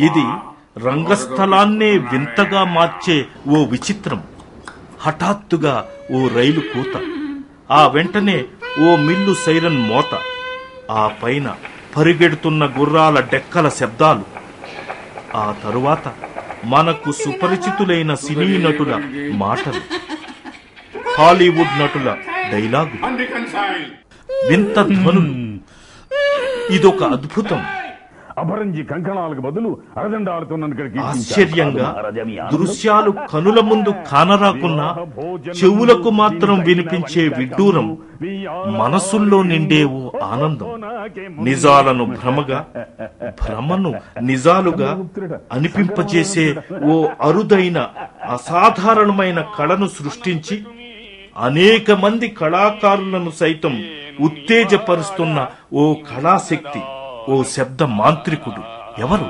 ఇది రంగస్థలాన్నే వింతగా మార్చే ఓ విచిత్రం హఠాత్తుగా ఓ రైలు కూత ఆ వెంటనే ఓ మిల్లు సైరన్ మోత ఆ పైన పరిగెడుతున్న గుర్రాల డెక్కల శబ్దాలు ఆ తరువాత మనకు సుపరిచితులైన సినీ నటుల మాటలు హాలీవుడ్ నటుల డైలాగు Unreconciled. వింత ధ్వనులు ఇదొక అద్భుతం అపరంజి కంకణాలకు బదులు అరదండాడుతున్న ఆశ్చర్యంగా దృశ్యాలు కనుల ముందు కానరాకున్నా చెవులకు మాత్రం వినిపించే విడ్డూరం మనసుల్లో నిండే ఓ ఆనందం నిజాలను భ్రమగా భ్రమను నిజాలుగా అనిపింపజేసే ఓ అరుదైన అసాధారణమైన కళను సృష్టించి అనేక మంది కళాకారులను సైతం ఉత్తేజపరుస్తున్న ఓ కళాశక్తి ఓ శబ్ద మాంత్రికుడు ఎవరు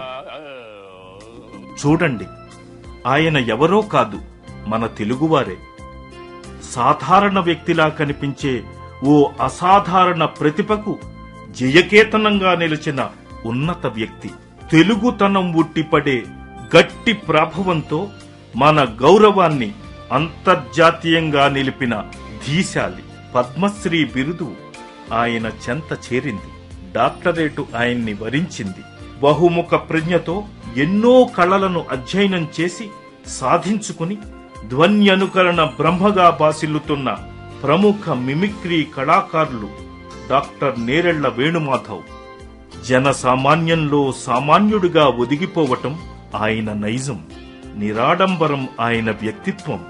చూడండి ఆయన ఎవరో కాదు మన తెలుగువారే సాధారణ వ్యక్తిలా కనిపించే ఓ అసాధారణ ప్రతిభకు జయకేతనంగా నిలిచిన ఉన్నత వ్యక్తి తెలుగుతనం ఉట్టిపడే గట్టి ప్రభావంతో మన గౌరవాన్ని అంతర్జాతీయంగా నిలిపిన ధీశాలి పద్మశ్రీ బిరుదు ఆయన చెంత చేరింది డాక్టరేటు ఆయన్ని వరించింది బహుముఖ ప్రజ్ఞతో ఎన్నో కళలను అధ్యయనం చేసి సాధించుకుని ధ్వన్యనుకరణ బ్రహ్మగా బాసిల్లుతున్న ప్రముఖ మిమిక్రీ కళాకారులు డాక్టర్ నేరెళ్ల వేణుమాధవ్ జనసామాన్యంలో సామాన్యుడిగా ఒదిగిపోవటం ఆయన నైజం నిరాడంబరం ఆయన వ్యక్తిత్వం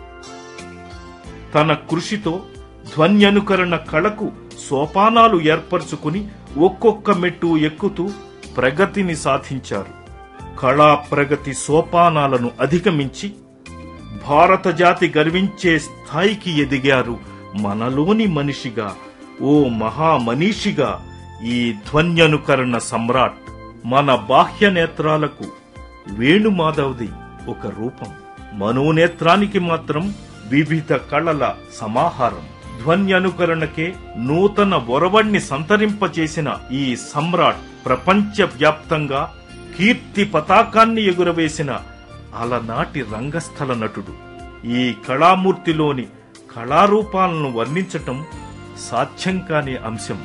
తన కృషితో ధ్వన్యనుకరణ కళకు సోపానాలు ఏర్పరచుకుని ఒక్కొక్క మెట్టు ఎక్కుతూ ప్రగతిని సాధించారు కళా ప్రగతి సోపానాలను అధిగమించి భారత జాతి గర్వించే స్థాయికి ఎదిగారు మనలోని మనిషిగా ఓ మహామనీషిగా ఈ ధ్వన్యనుకరణ సమ్రాట్ మన బాహ్య నేత్రాలకు వేణుమాధవ్ది ఒక రూపం మనోనేత్రానికి మాత్రం వివిధ కళల సమాహారం ధ్వన్యనుకరణకే నూతన ఒరవణ్ణి సంతరింపచేసిన ఈ సమ్రాట్ ప్రపంచ వ్యాప్తంగా కీర్తి పతాకాన్ని ఎగురవేసిన అలనాటి రంగస్థల నటుడు ఈ కళామూర్తిలోని కళారూపాలను వర్ణించటం సాధ్యం కాని అంశం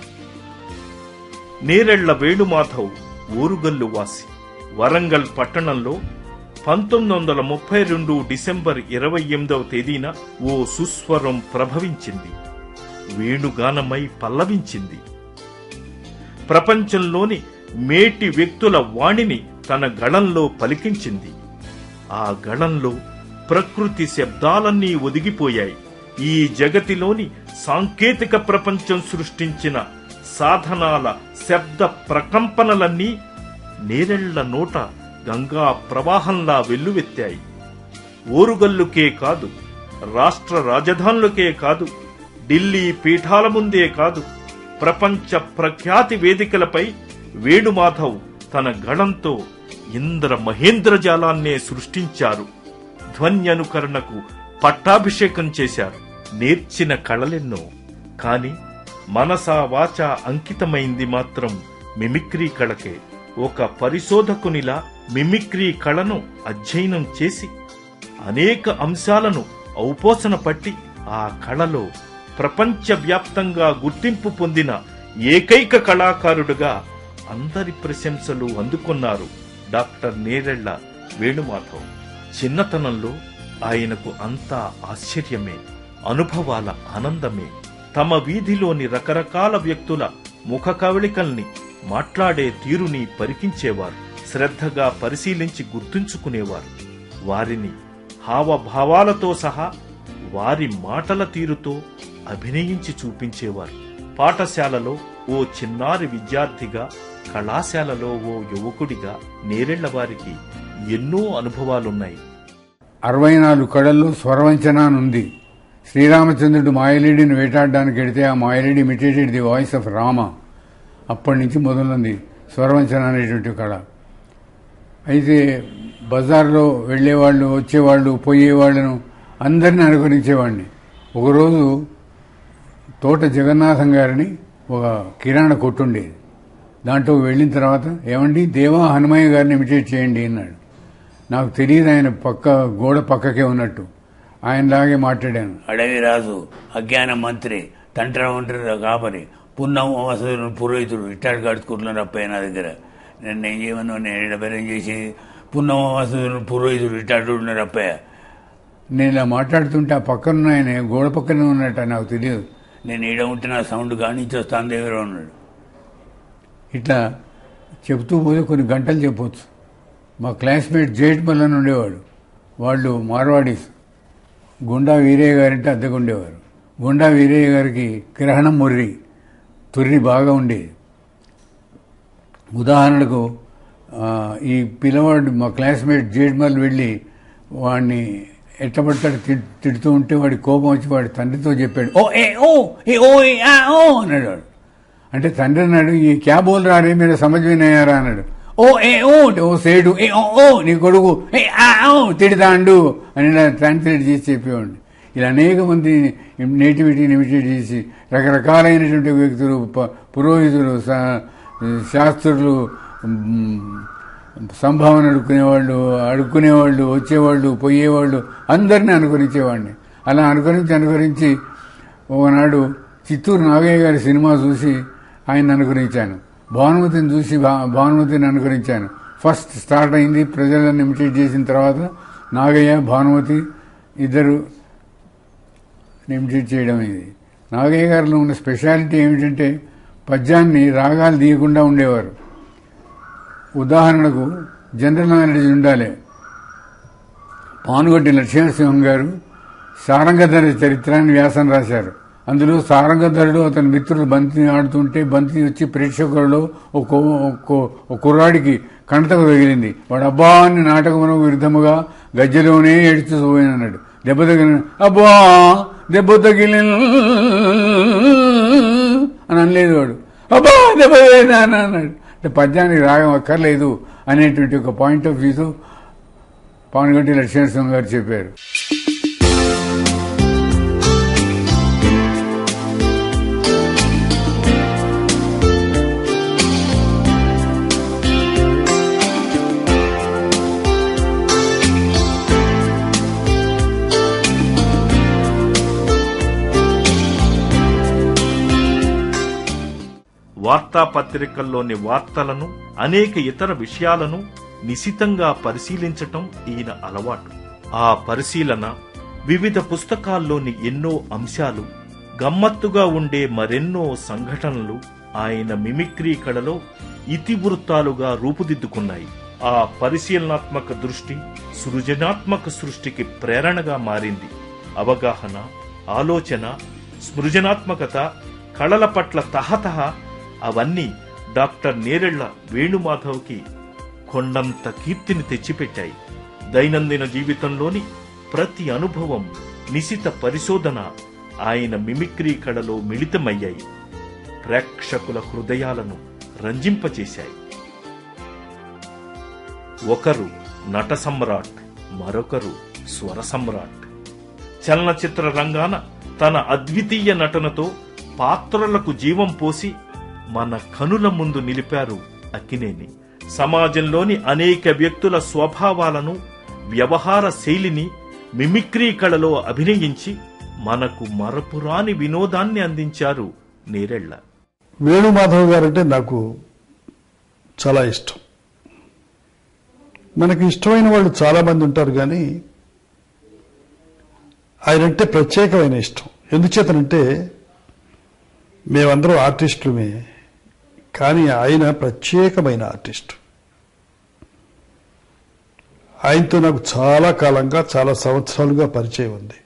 నేరెళ్ల వేణుమాధవ్ ఊరుగల్లు వాసి వరంగల్ పట్టణంలో పంతొమ్మిది వందల ముప్పై రెండు డిసెంబర్ ఇరవై ఎనిమిదవ తేదీన ఓ సుస్వరం ప్రభవించింది వేణుగానమై పల్లవించింది ప్రపంచంలోని మేటి వ్యక్తుల వాణిని తన గళంలో పలికించింది ఆ గళంలో ప్రకృతి శబ్దాలన్నీ ఒదిగిపోయాయి ఈ జగతిలోని సాంకేతిక ప్రపంచం సృష్టించిన సాధనాల శబ్ద ప్రకంపనలన్నీ నేరెళ్ల నోట గంగా ప్రవాహంలా వెల్లువెత్తాయి ఓరుగల్లుకే కాదు రాష్ట్ర రాజధానులకే కాదు ఢిల్లీ పీఠాల ముందే కాదు ప్రపంచ ప్రఖ్యాతి వేదికలపై వేణుమాధవ్ తన గళంతో ఇంద్ర మహేంద్రజాలాన్నే సృష్టించారు ధ్వన్యనుకరణకు పట్టాభిషేకం చేశారు నేర్చిన కళలెన్నో కాని మనసా వాచ అంకితమైంది మాత్రం మిమిక్రీ కళకే ఒక పరిశోధకునిలా మిమిక్రీ కళను అధ్యయనం చేసి అనేక అంశాలను ఔపోసన పట్టి ఆ కళలో ప్రపంచవ్యాప్తంగా గుర్తింపు పొందిన ఏకైక కళాకారుడుగా అందరి ప్రశంసలు అందుకున్నారు డాక్టర్ నేరెళ్ల వేణుమాధవ్ చిన్నతనంలో ఆయనకు అంతా ఆశ్చర్యమే అనుభవాల ఆనందమే తమ వీధిలోని రకరకాల వ్యక్తుల ముఖ కవళికల్ని మాట్లాడే తీరుని పరికించేవారు శ్రద్ధగా పరిశీలించి గుర్తుంచుకునేవారు వారిని హావభావాలతో సహా వారి మాటల తీరుతో అభినయించి చూపించేవారు పాఠశాలలో ఓ చిన్నారి విద్యార్థిగా కళాశాలలో ఓ యువకుడిగా నేరెళ్ల వారికి ఎన్నో అనుభవాలున్నాయి అరవై నాలుగు కళల్లో స్వరవంచన అని ఉంది శ్రీరామచంద్రుడు మాయలేడిని వేటాడడానికి వెడితే ఆ మాయలేడి imitated the voice of Rama అప్పటి నుంచి మొదలుంది స్వరవంచన అనేటువంటి కళ అయితే బజార్లో వెళ్ళేవాళ్ళు వచ్చేవాళ్ళు పోయేవాళ్ళను అందరిని అనుకరించేవాడిని ఒకరోజు తోట జగన్నాథం గారిని ఒక కిరాణా కొట్టుండేది దాంట్లో వెళ్ళిన తర్వాత ఏమండి దేవా హనుమయ్య గారిని ఇమిటేట్ చేయండి అన్నాడు నాకు తెలియదు ఆయన పక్క గోడ పక్కకే ఉన్నట్టు ఆయనలాగే మాట్లాడాను అడవి రాజు అజ్ఞాన మంత్రి తండ్రి ఒంటరి కాపరి పున్నం వసతులు పురోహితుడు ఇట్టాడు కడుచుకుంటున్నారు అప్పయ్య నా దగ్గర నేను ఏం చేయమన్నా నేను ఎడబెరం చేసి పున్నం వసతులు పురోహితుడు ఇట్టాడు ఉన్నారు అప్పయ్య నేను ఇలా మాట్లాడుతుంటే ఆ పక్కన ఆయన గోడ పక్కనే ఉన్నట్టు నాకు తెలియదు నేను ఈడ ఉంటే నా సౌండ్ కానించి వస్తాను దగ్గర ఉన్నాడు ఇట్లా చెప్తూ పోతే కొన్ని గంటలు చెప్పొచ్చు మా క్లాస్మేట్ జేట్ మల్లన్ ఉండేవాడు వాళ్ళు మార్వాడీస్ గుండా వీరయ్య గారంటే అద్దెకు ఉండేవారు గుండా వీరయ్య గారికి గ్రహణం ముర్రి తుర్రి బాగా ఉండేది ఉదాహరణకు ఆ, ఈ పిల్లవాడు మా క్లాస్మేట్ జేడ్మల్ వెళ్ళి వాడిని ఎట్టబడతాడు తి- తిడుతూ ఉంటే వాడి కోపం వచ్చి వాడి తండ్రితో చెప్పాడు ఓ ఏ ఓ ఏ ఓ ఏ ఆ, ఓ అన్నాడు వాడు అంటే తండ్రి అన్నాడు ఈ క్యా బోల్ రారే మీరు సమజ్వినయ్యారా అన్నాడు ఓ ఏ ఓ అంటే ఓ సేడు ఏ ఓ ఓ నీ కొడుకు ఏ ఆ ఓ తిడతాండు అని ఇలా ట్రాన్స్లేట్ చేసి చెప్పేవాడిని ఇలా అనేక మంది నేటివిటీని ఇమిటేట్ చేసి రకరకాలైనటువంటి వ్యక్తులు ప- పురోహితులు శా- శాస్త్రులు మ్, సంభావన అడుక్కునేవాళ్ళు అడుక్కునేవాళ్ళు వచ్చేవాళ్ళు పోయేవాళ్ళు అందరినీ అనుకరించేవాడిని అలా అనుకరించి అనుకరించి ఒకనాడు చిత్తూరు నాగయ్య గారి సినిమా చూసి ఆయన అనుకరించాను భానుమతిని చూసి భా- భానుమతిని అనుకరించాను ఫస్ట్ స్టార్ట్ అయింది ప్రజలను ఇమిటేట్ చేసిన తర్వాత నాగయ్య భానుమతి ఇద్దరు ఇమిటేట్ చేయడం ఇది నాగయ్య గారిలో ఉన్న స్పెషాలిటీ ఏమిటంటే పద్యాన్ని రాగాలు తీయకుండా ఉండేవారు ఉదాహరణకు జనరల్ నాలెడ్జ్ ఉండాలి పానుగొట్టి లక్ష్మణసింహం గారు సారంగధర చరిత్రాన్ని వ్యాసం రాశారు అందులో సారంగధరుడు అతని మిత్రులు బంతి ఆడుతుంటే బంతి వచ్చి ప్రేక్షకులలో ఒక ఒక- ఒక కుర్రాడికి కణతకు తగిలింది వాడు అబ్బా అని నాటకమునకు విరుద్ధముగా గజ్జలోనే ఏడుస్తూ పోయినన్నాడు దెబ్బ తగిలిన అబ్బా దెబ్బ తగిలి అని అనలేదు వాడు అబ్బా దెబ్బ తగిలినా అని అన్నాడు అంటే పద్యానికి రాగం అక్కర్లేదు అనేటువంటి ఒక పాయింట్ ఆఫ్ వ్యూతో పానుగంటి లక్ష్మణస్వామి గారు చెప్పారు వార్తాపత్రికల్లోని వార్తలను అనేక ఇతర విషయాలను నిశితంగా పరిశీలించటం ఈయన అలవాటు ఆ పరిశీలన వివిధ పుస్తకాల్లోని ఎన్నో అంశాలు గమ్మత్తుగా ఉండే మరెన్నో సంఘటనలు ఆయన మిమిక్రీ కళలో ఇతివృత్తాలుగా రూపుదిద్దుకున్నాయి ఆ పరిశీలనాత్మక దృష్టి సృజనాత్మక సృష్టికి ప్రేరణగా మారింది అవగాహన ఆలోచన సృజనాత్మకత కళల పట్ల తహతహ అవన్నీ డాక్టర్ నేరెళ్ల వేణుమాధవ్కి కొండంత కీర్తిని తెచ్చిపెట్టాయి దైనందిన జీవితంలోని ప్రతి అనుభవం నిశిత పరిశోధన ఆయన మిమిక్రీ కళలో మిళితమయ్యాయి ప్రేక్షకుల హృదయాలను రంజింపచేశాయి ఒకరు నట సమ్రాట్ మరొకరు స్వర సమ్రాట్ చలనచిత్ర రంగాన తన అద్వితీయ నటనతో పాత్రలకు జీవం పోసి మన కనుల ముందు నిలిపారు అక్కినేని సమాజంలోని అనేక వ్యక్తుల స్వభావాలను వ్యవహార శైలిని మిమిక్రీ కళలో అభినయించి మనకు మరపురాని వినోదాన్ని అందించారు నేరెళ్ల వేణుమాధవ్ గారంటే నాకు చాలా ఇష్టం మనకి ఇష్టమైన వాళ్ళు చాలా మంది ఉంటారు కానీ ఆయనంటే ప్రత్యేకమైన ఇష్టం ఎందుచేతనంటే మేమందరం ఆర్టిస్టులమే కానీ ఆయన ప్రత్యేకమైన ఆర్టిస్ట్ ఆయనతో నాకు చాలా కాలంగా చాలా సంవత్సరాలుగా పరిచయం ఉంది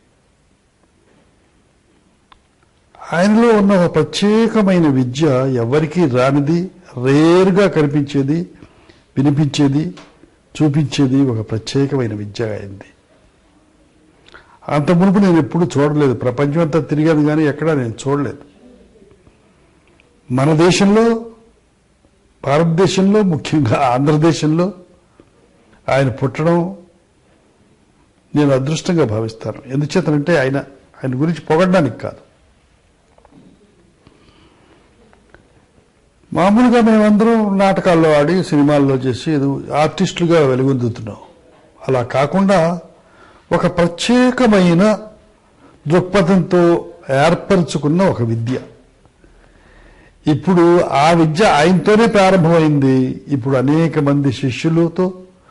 ఆయనలో ఉన్న ఒక ప్రత్యేకమైన విద్య ఎవరికీ రానిది రేరుగా కనిపించేది వినిపించేది చూపించేది ఒక ప్రత్యేకమైన విద్య అయింది అంత మునుపు నేను ఎప్పుడు చూడలేదు ప్రపంచం అంతా తిరిగాను కానీ ఎక్కడా నేను చూడలేదు మన దేశంలో భారతదేశంలో ముఖ్యంగా ఆంధ్రదేశంలో ఆయన పుట్టడం నేను అదృష్టంగా భావిస్తాను ఎందుచేతనంటే ఆయన ఆయన గురించి పొగడడానికి కాదు మామూలుగా మేమందరం నాటకాల్లో ఆడి సినిమాల్లో చేసి ఏదో ఆర్టిస్టులుగా వెలుగొందుతున్నాం అలా కాకుండా ఒక ప్రత్యేకమైన దృక్పథంతో ఏర్పరచుకున్న ఒక విద్య ఇప్పుడు ఆ విద్య ఆయనతోనే ప్రారంభమైంది ఇప్పుడు అనేక మంది శిష్యులతో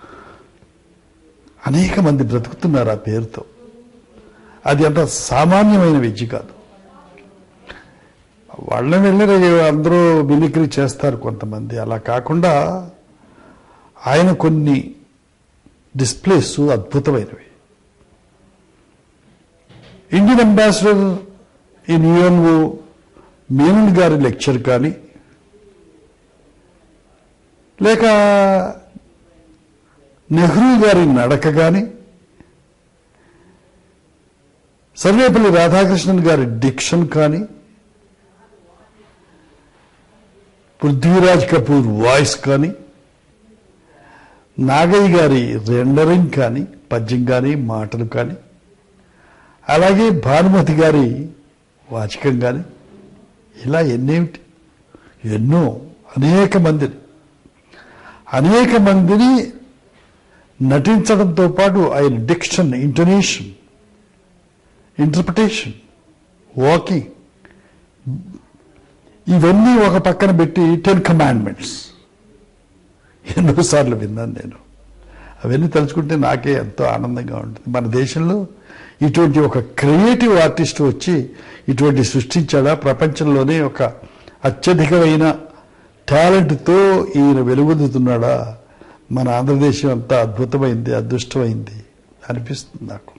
అనేక మంది బ్రతుకుతున్నారు ఆ పేరుతో అది అంత సామాన్యమైన విద్య కాదు వాళ్ళని వెళ్ళి అందరూ మిమిక్రీ చేస్తారు కొంతమంది అలా కాకుండా ఆయన కొన్ని డిస్ప్లేస్ అద్భుతమైనవి Indian ambassador in UNO Menon గారి లెక్చర్ కానీ లేక నెహ్రూ గారి నడక కానీ సర్వేపల్లి రాధాకృష్ణన్ గారి డిక్షన్ కానీ పృథ్వీరాజ్ కపూర్ వాయిస్ కానీ నాగయ్య గారి రెండరింగ్ కానీ పద్యం కానీ మాటలు కానీ అలాగే భానుమతి గారి వాచకం కానీ ఇలా ఎన్నేమిటి ఎన్నో అనేక మందిని అనేక మందిని నటించడంతో పాటు ఆయన డిక్షన్ ఇంటోనేషన్ ఇంటర్ప్రిటేషన్ వాకింగ్ ఇవన్నీ ఒక పక్కన పెట్టి టెన్ కమాండ్మెంట్స్ ఎన్నోసార్లు విన్నాను నేను అవన్నీ తలుచుకుంటే నాకే ఎంతో ఆనందంగా ఉంటుంది మన దేశంలో ఇటువంటి ఒక క్రియేటివ్ ఆర్టిస్ట్ వచ్చి ఇటువంటి సృష్టించాడా ప్రపంచంలోనే ఒక అత్యధికమైన టాలెంట్తో ఈయన వెలుగొందుతున్నాడా మన ఆంధ్రదేశం అంతా అద్భుతమైంది అదృష్టమైంది అనిపిస్తుంది నాకు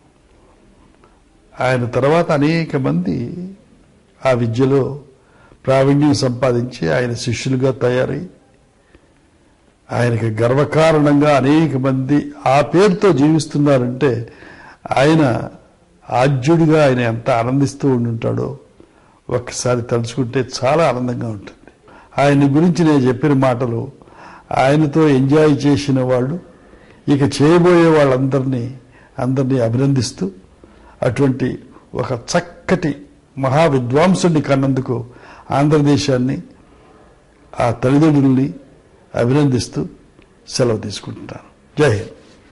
ఆయన తర్వాత అనేక మంది ఆ విద్యలో ప్రావీణ్యం సంపాదించి ఆయన శిష్యులుగా తయారై ఆయనకి గర్వకారణంగా అనేక మంది ఆ పేరుతో జీవిస్తున్నారంటే ఆయన ఆద్యుడిగా ఆయన ఎంత ఆనందిస్తూ ఉండుంటాడో ఒక్కసారి తలుచుకుంటే చాలా ఆనందంగా ఉంటుంది ఆయన గురించి నేను చెప్పిన మాటలు ఆయనతో ఎంజాయ్ చేసిన వాళ్ళు ఇక చేయబోయే వాళ్ళందరినీ అందరినీ అభినందిస్తూ అటువంటి ఒక చక్కటి మహా విద్వాంసుడిని కన్నందుకు ఆంధ్రదేశాన్ని ఆ తల్లిదండ్రుల్ని అభినందిస్తూ సెలవు తీసుకుంటున్నాను జై హింద్